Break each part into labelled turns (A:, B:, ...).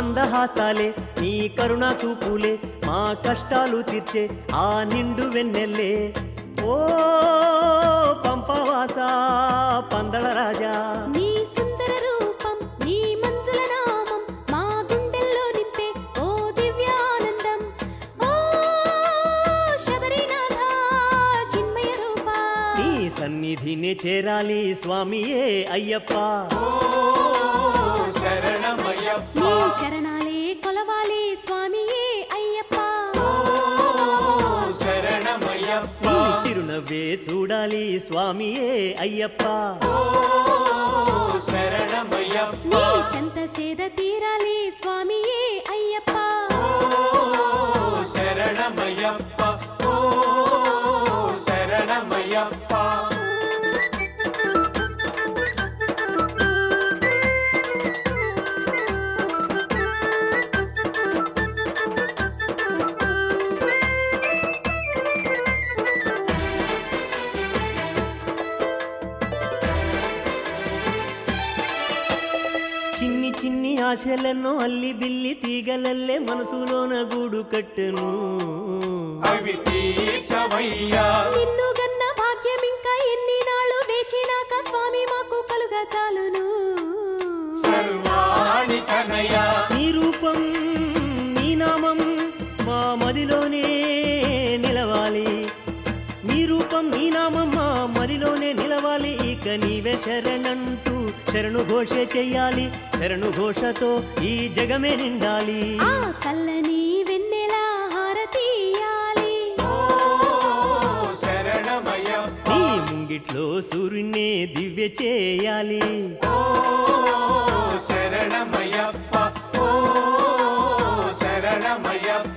A: మందహాసాలే నీ కరుణ చూపులే మా కష్టాలు తీర్చే ఆ నిండు వెన్నెల్లే ఓ పంపవాస పందల రాజా
B: నీ సుందర రూపం నీ మంజుల నామం మా గుండెల్లో నింపే ఓ దివ్యానందం ఓ శబరినాథ చిన్మయ రూపా
A: నీ సన్నిధిని చేరాలి స్వామియే అయ్యప్ప
C: శరణమయ్యప్ప
B: నీ చరణాలే కొలవాలి స్వామియే అయ్యప్ప
C: శరణమయ్యప్ప
A: నీ చిరునవ్వే చూడాలి స్వామియే అయ్యప్ప
C: శరణమయ్యప్ప
B: నీ చెంత సేద తీరాలి స్వామియే అయ్యప్ప
C: శరణమయ్యప్ప ఓ శరణమయ్యప్ప
A: చిన్ని చిన్ని ఆశలెన్నో అల్లి బిల్లి తీగలల్లే మనసులోన గూడు కట్టెను
C: అవి తీర్చవయ్యా
B: నిన్ను గన్న భాగ్యం ఇంకా ఎన్ని నాళ్ళు వేచినాక స్వామి మాకు కలుగా చాలును
C: సర్వాణి తనయా
A: నీ రూపం నీ నామం మా మదిలోనే నిలవాలి నీ రూపం నీ నామం మా మదిలోనే నిలవాలి ఇక నీవే శరణంటూ శరణు ఘోష చెయ్యాలి శరణు ఘోషతో ఈ జగమే నిండాలి
B: ఆ చల్లని వెన్నెల హారతీయాలి
C: ఓ శరణమయ్యప్ప
A: నీ ముంగిట్లో సూర్యున్నే దివ్య చేయాలి
C: ఓ శరణమయ్యప్ప ఓ శరణమయ్యప్ప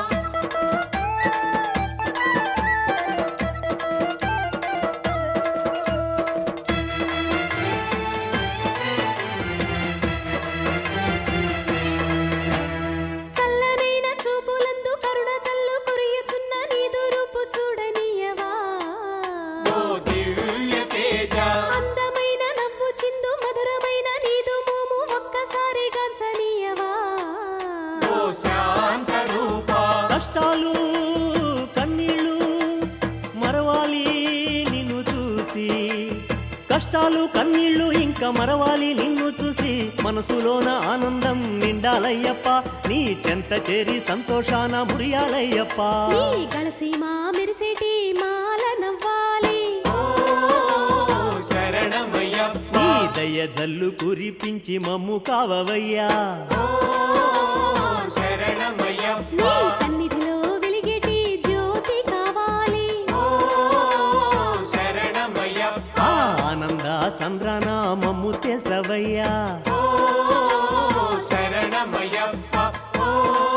B: చల్లనైన చూపులందు కరుణ చల్లు కురియుచున్న నీదు రూపు చూడనీయవా
C: ఓ దివ్య తేజ
B: అందమైన నవ్వు చిందు మధురమైన నీదు మోము ఒక్కసారి గంచనీయవా
C: ఓ శాంత రూప
A: కష్టాలు కన్నీళ్ళు మరవాలి నిన్ను చూసి కష్టాలు కన్నీళ్ళు ఇంకా మరవాలి నిన్ను చూసి మనసులోన ఆనందం నిండాలయ్యప్ప నీ చెంత చేరి సంతోషాన మురియాలయ్యప్ప
B: నీ గలసీమా మెరిసేటి మాల నవ్వాలి
C: ఓ శరణమయ్యప్ప
A: నీ దయ జల్లు కురిపించి మమ్ము కావవయ్యా
C: ఓ శరణమయ్యప్ప
B: నీ సన్నిధిలో వెలిగేటి జ్యోతి కావాలి
C: ఓ శరణమయ్యప్ప
A: ఆ ఆనంద సంద్రాన మమ్ము తెసవయ్యా
C: ఓ శరణమయ్యప్ప ఓ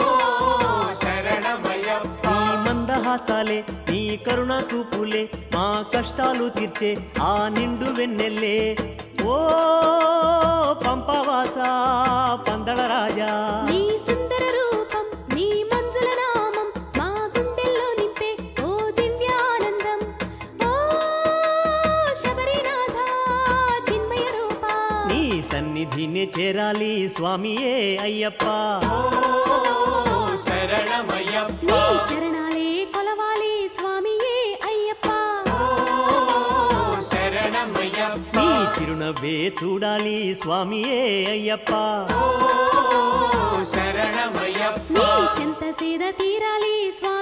C: శరణమయ్యప్ప
A: నీ మందహాసాలే నీ కరుణ చూపులే మా కష్టాలు తీర్చే ఆ నిండు వెన్నెల్లే ఓ పంపవాస పందల రాజా
B: నీ సుందర రూపం నీ మంజుల నామం మా గుండెల్లో నింపే ఓ దివ్యానందం ఓ శబరినాథ చిన్మయ రూపా
A: నీ సన్నిధిని చేరాలి స్వామియే అయ్యప్ప
C: ఓ శరణమయ్యప్ప
B: నీ చరణాలే కొలవాలి స్వామియే అయ్యప్ప
C: ఓ శరణమయ్యప్ప
A: నీ చిరునవ్వే చూడాలి స్వామియే అయ్యప్ప
C: ఓ శరణమయ్యప్ప
B: నీ చెంత సేద తీరాలి స్వామి